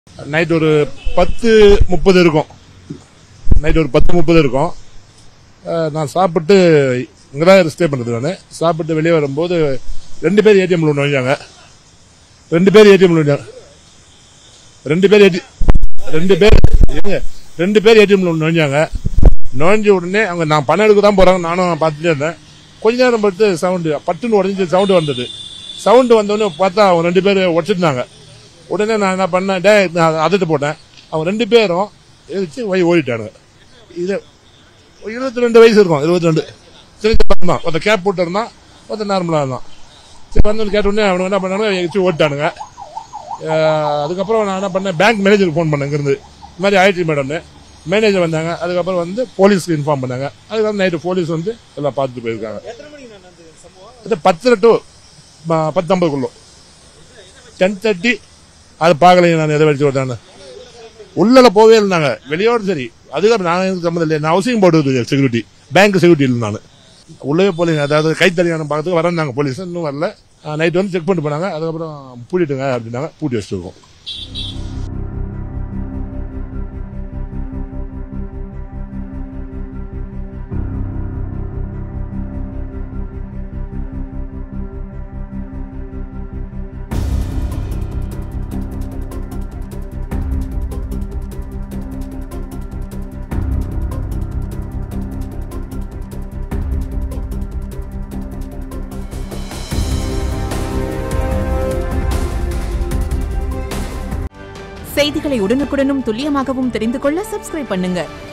Night ஒரு பத்து முப்பது இருக்கும் நைட் ஒரு பத்து முப்பது இருக்கும் அஹ், நான் சாப்பிட்டு இங்கே தான் ஸ்டே பண்ணுறது நான் சாப்பிட்டு வெளியே வரும்போது ரெண்டு பேர் ஏடிஎம்ல நுழைஞ்சாங்க ரெண்டு பேர் ஏடிஎம்ல நுழைஞ்சாங்க ரெண்டு பேர் ஏடி ரெண்டு பேர் இருங்க. ரெண்டு பேர் ஏடிஎம்ல நுழைஞ்சாங்க நுழைஞ்ச உடனே அவங்க நான் பணம் எடுக்க தான் போறாங்க நானும் பார்த்துட்டே இருந்தேன் கொஞ்ச நேரம் பார்த்து சவுண்டு பட்டுன்னு உடஞ்சி சவுண்டு வந்தது சவுண்டு வந்தோடனே பார்த்தா அவங்க ரெண்டு பேர் உடச்சிருந்தாங்க உடனே நான் என்ன பண்ணேன் டே நான் அதட்டு போட்டேன் அவங்க ரெண்டு பேரும் எதிர்த்து போய் ஓடிட்டானுங்க இது இருபத்தி ரெண்டு வயசு இருக்கும் இருபத்தி ரெண்டு தெரிஞ்ச பையன் தான் ஒருத்தன் கேப் போட்டு இருந்தான் ஒருத்தன் நார்மலாக இருந்தான் சரி வந்து கேட்ட உடனே அவனுங்க என்ன பண்ணானுங்க எச்சு ஓட்டானுங்க அஹ் அதுக்கப்புறம் நான் என்ன பண்ணேன் பேங்க் மேனேஜருக்கு ஃபோன் பண்ணேன் இங்கிருந்து இந்த மாதிரி ஆயிடுச்சு மேடம்னு மேனேஜர் வந்தாங்க அதுக்கப்புறம் வந்து போலீஸ்க்கு இன்ஃபார்ம் பண்ணாங்க அதுக்கப்புறம் நைட்டு போலீஸ் வந்து எல்லாம் பார்த்துட்டு போயிருக்காங்க இது பத்து டு பத்து ஐம்பதுக்குள்ள டென் தேர்ட்டி அது பார்க்கலைங்க நான் எதை வச்சு விட்டான்னு உள்ள போவே இருந்தாங்க வெளியோடு சரி அதுக்கப்புறம் நான் எனக்கு சம்மந்தம் இல்லை நான் housing board security bank security இல்லை நான் உள்ளவே போலீங்க அதாவது கைத்தறியான பார்க்கறதுக்கு வரந்தாங்க போலீஸ் இன்னும் வரல நைட் வந்து செக் பண்ணிட்டு போனாங்க அதுக்கப்புறம் பூட்டிட்டுங்க அப்படின்னாங்க பூட்டி வச்சுட்டு இருக்கோம் செய்திகளை உடனுக்குடனும் துல்லியமாகவும் தெரிந்து கொள்ள சப்ஸ்கிரைப் பண்ணுங்க